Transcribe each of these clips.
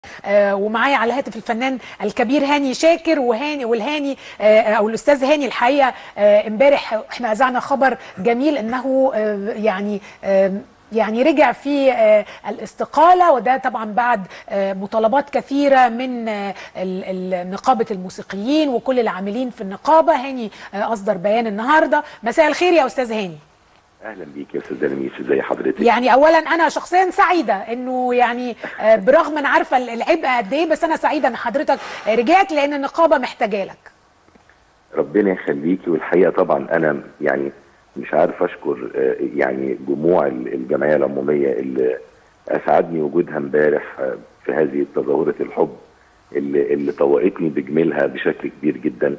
آه، ومعايا على الهاتف الفنان الكبير هاني شاكر وهاني والهاني آه، او الاستاذ هاني الحقيقه آه، امبارح احنا اذعنا خبر جميل انه آه، يعني آه، يعني رجع في آه، الاستقالة وده طبعا بعد آه، مطالبات كثيرة من آه، ال- ال- نقابة الموسيقيين وكل العاملين في النقابة هاني آه، أصدر بيان النهاردة مساء الخير يا أستاذ هاني اهلا بيك يا استاذ لميس ازي حضرتك يعني اولا انا شخصيا سعيده انه يعني آه، برغم انا عارفه العبء قد ايه بس انا سعيده ان حضرتك رجعت لان النقابه محتاجه لك ربنا يخليكي والحقيقه طبعا انا يعني مش عارف اشكر آه، يعني جموع ال- الجمعيه العموميه اللي اسعدني وجودها امبارح آه، في هذه تظاهره الحب اللي اللي طوقتني بجميلها بشكل كبير جدا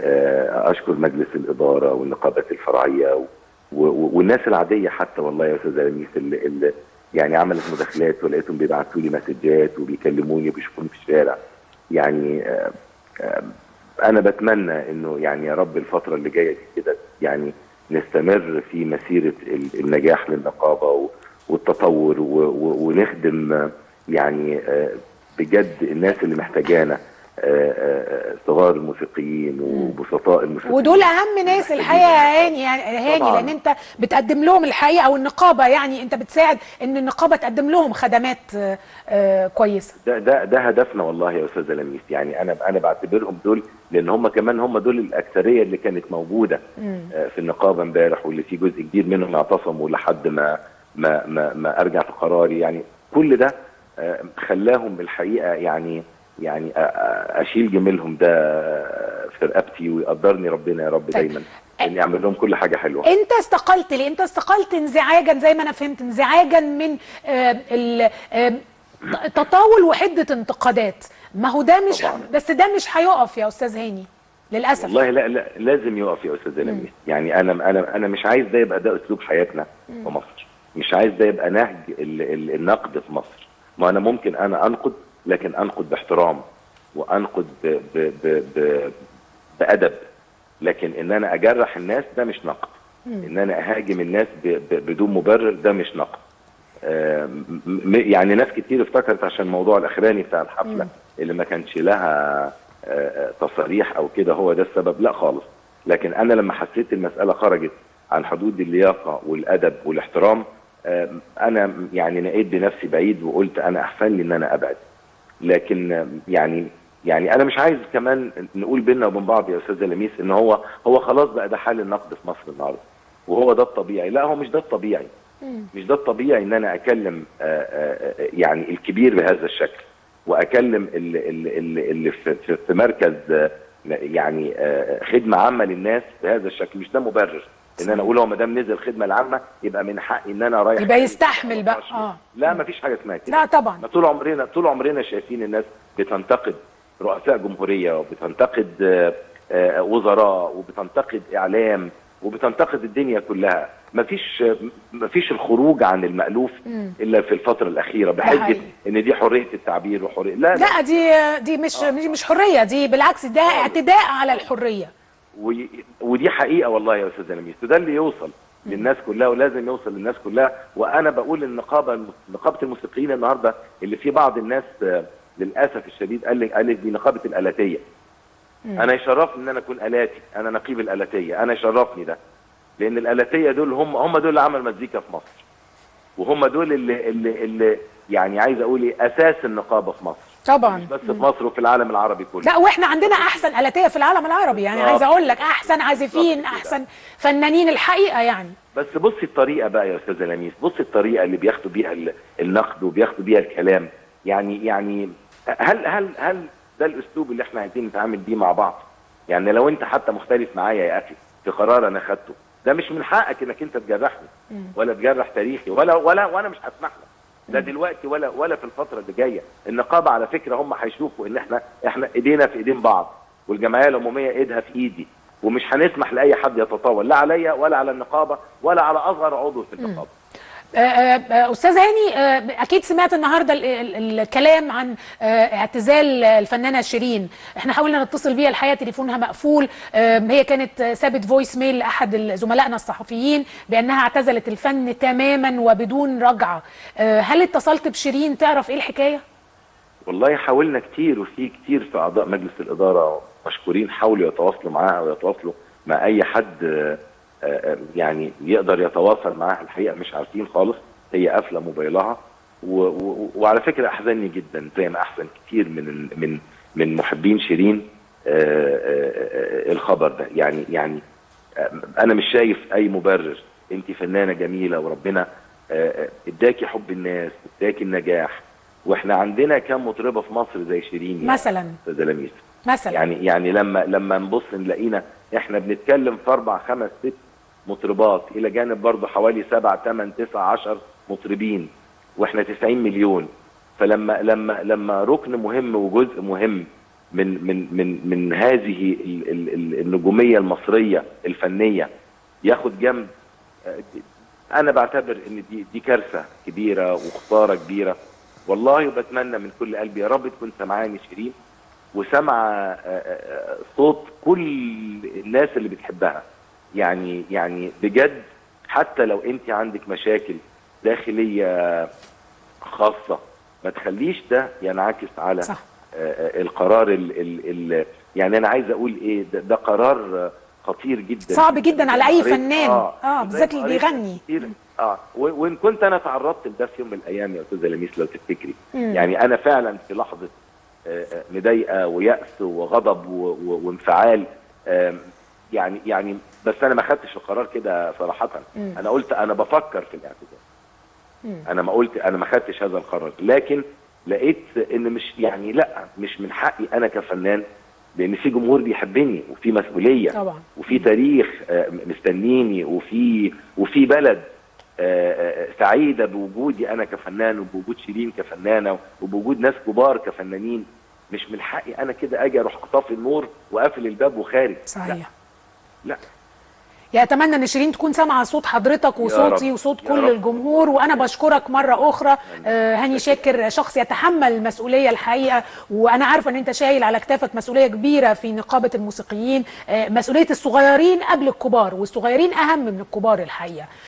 آه، اشكر مجلس الاداره والنقابات الفرعيه و- و- والناس العاديه حتى والله يا استاذ لميس اللي, اللي يعني عملت مداخلات ولقيتهم بيبعتوا لي مسجات وبيكلموني وبيشوفوني في الشارع يعني آه، آه، انا بتمنى انه يعني يا رب الفتره اللي جايه دي كده يعني نستمر في مسيره ال- النجاح للنقابه و- والتطور و- و- ونخدم آه، يعني آه، بجد الناس اللي محتاجانا آه، آه، صغار الموسيقيين وبسطاء الموسيقيين ودول اهم ناس الحقيقه يا هاني يعني هاني طبعاً. لان انت بتقدم لهم الحقيقه او النقابه يعني انت بتساعد ان النقابه تقدم لهم خدمات آه، آه، كويسه ده ده ده هدفنا والله يا استاذ لميس يعني انا انا بعتبرهم دول لان هم كمان هم دول الاكثريه اللي كانت موجوده آه، في النقابه امبارح واللي في جزء كبير منهم اعتصموا لحد ما ما ما, ما ارجع في قراري يعني كل ده آه، خلاهم الحقيقه يعني يعني أ- أ- اشيل جميلهم ده في رقبتي ويقدرني ربنا يا رب طيب. دايما اني اعمل لهم كل حاجه حلوه انت استقلت ليه انت استقلت انزعاجا زي ما انا فهمت انزعاجا من آه، ال- آه، تطاول وحده انتقادات ما هو ده مش طبعاً. بس ده مش هيقف يا استاذ هاني للاسف والله لا, لا لازم يقف يا استاذ لميس يعني انا انا انا مش عايز ده يبقى ده اسلوب حياتنا في مصر مش عايز ده يبقى نهج ال ال النقد في مصر ما انا ممكن انا انقد لكن انقد باحترام وانقد ب ب ب ب بادب لكن ان انا اجرح الناس ده مش نقد ان انا اهاجم الناس ب ب بدون مبرر ده مش نقد آه، م- م- يعني ناس كتير افتكرت عشان الموضوع الاخراني بتاع الحفله اللي ما كانش لها آه، آه، تصاريح او كده هو ده السبب لا خالص لكن انا لما حسيت المساله خرجت عن حدود اللياقه والادب والاحترام آه، انا يعني نقيت بنفسي بعيد وقلت انا احسن لي ان انا ابعد لكن آه، يعني يعني انا مش عايز كمان نقول بينا وبين بعض يا استاذ لميس ان هو هو خلاص بقى ده حال النقد في مصر النهارده وهو ده الطبيعي لا هو مش ده الطبيعي مش ده الطبيعي ان انا اكلم آه، آه، آه، يعني الكبير بهذا الشكل واكلم اللي, اللي, اللي في, في, في مركز آه، يعني آه، خدمه عامه للناس بهذا الشكل مش ده مبرر ان انا اقول هو ما دام نزل خدمه العامه يبقى من حقي ان انا رايح يبقى يستحمل بقى، آه. لا ما فيش حاجه اسمها كده لا طبعا ما طول عمرنا طول عمرنا شايفين الناس بتنتقد رؤساء جمهوريه وبتنتقد آه، آه، وزراء وبتنتقد اعلام وبتنتقد الدنيا كلها ما فيش ما فيش الخروج عن المألوف الا في الفتره الاخيره بحجه حقيقي. ان دي حريه التعبير وحريه لا, لا. لا دي دي مش دي مش حريه دي بالعكس ده اعتداء على الحريه و... ودي حقيقه والله يا استاذ لميس وده اللي يوصل للناس كلها ولازم يوصل للناس كلها وانا بقول النقابه نقابه الموسيقيين النهارده اللي في بعض الناس آه، للاسف الشديد قال لي قال لي دي نقابه الالاتيه انا يشرفني ان انا اكون الاتي انا نقيب الالاتيه انا يشرفني ده لان الالاتيه دول هم هم دول اللي عمل مزيكا في مصر وهم دول اللي اللي, اللي يعني عايز اقول ايه اساس النقابه في مصر طبعا مش بس في مصر وفي العالم العربي كله لا واحنا عندنا احسن الاتيه في العالم العربي يعني بالظبط. عايزه اقول لك احسن عازفين بالظبط كده. احسن فنانين الحقيقه يعني بس بصي الطريقه بقى يا استاذ لميس بصي الطريقه اللي بياخدوا بيها ال- النقد وبياخدوا بيها الكلام يعني يعني هل هل هل ده الاسلوب اللي احنا عايزين نتعامل بيه مع بعض يعني لو انت حتى مختلف معايا يا اخي في قرار انا خدته ده مش من حقك انك انت تجرحني ولا تجرح تاريخي ولا ولا وانا مش هسمح لك لا دلوقتي ولا ولا في الفتره اللي جايه النقابه على فكره هم هيشوفوا ان احنا احنا ايدينا في ايدين بعض والجمعيه العموميه ايدها في ايدي ومش هنسمح لاي حد يتطاول لا عليا ولا على النقابه ولا على اصغر عضو في النقابه آه، آه، استاذ هاني آه، اكيد سمعت النهارده ال- ال- الكلام عن آه، اعتزال الفنانه شيرين احنا حاولنا نتصل بيها الحقيقه تليفونها مقفول آه، هي كانت آه، سابت فويس ميل لاحد زملائنا الصحفيين بانها اعتزلت الفن تماما وبدون رجعه آه، هل اتصلت بشيرين تعرف ايه الحكايه والله حاولنا كتير وفي كتير في اعضاء مجلس الاداره مشكورين حاولوا يتواصلوا معاها ويتواصلوا مع اي حد آه، آه، يعني يقدر يتواصل معاها الحقيقه مش عارفين خالص هي قافله موبايلها و- و- وعلى فكره احزنني جدا زي ما احزن كتير من من من محبين شيرين آه، آه، آه، الخبر ده يعني يعني آه، انا مش شايف اي مبرر انت فنانه جميله وربنا آه، آه، اداكي حب الناس اداكي النجاح واحنا عندنا كام مطربه في مصر زي شيرين يعني مثلا استاذه لميس مثلا يعني يعني لما لما نبص نلاقينا احنا بنتكلم في اربع خمس ست مطربات الى جانب برضه حوالي سبع ثمان تسع عشر مطربين واحنا 90 مليون فلما لما لما ركن مهم وجزء مهم من من من من هذه ال- ال- ال- النجوميه المصريه الفنيه ياخد جنب آه، انا بعتبر ان دي دي كارثه كبيره وخساره كبيره والله وبتمنى من كل قلبي يا رب تكون سمعاني شيرين وسمع آه، آه، صوت كل الناس اللي بتحبها يعني يعني بجد حتى لو انت عندك مشاكل داخليه خاصه ما تخليش ده ينعكس على صح. آه، آه، القرار ال ال ال يعني انا عايز اقول ايه ده, ده قرار آه، خطير جدا صعب جدا على أي قريت- فنان. آه، بالذات زي ما اللي قريت بيغني. كتير اه و- وان كنت انا تعرضت لده في يوم من الايام يا استاذه لميس لو تفتكري مم. يعني انا فعلا في لحظه آه، آه، مضايقه ويأس وغضب و- و- وانفعال آم، يعني يعني بس انا ما خدتش القرار كده صراحه مم. انا قلت انا بفكر في الاعتذار مم. انا ما قلت انا ما خدتش هذا القرار لكن لقيت ان مش يعني لا مش من حقي انا كفنان لان في جمهور بيحبني وفي مسؤوليه طبعا وفي تاريخ آه، مستنيني وفي وفي بلد آه، آه، سعيده بوجودي انا كفنان وبوجود شيرين كفنانه وبوجود ناس كبار كفنانين مش من حقي انا كده اجي اروح اطفي النور واقفل الباب وخارج صحيح لا يا اتمنى ان شيرين تكون سامعه صوت حضرتك وصوتي رب. وصوت يا كل رب. الجمهور وانا بشكرك مره اخرى آه، هاني شاكر شخص يتحمل المسؤوليه الحقيقه وانا عارفه ان انت شايل على كتافك مسؤوليه كبيره في نقابه الموسيقيين آه، مسؤوليه الصغيرين قبل الكبار والصغيرين اهم من الكبار الحقيقه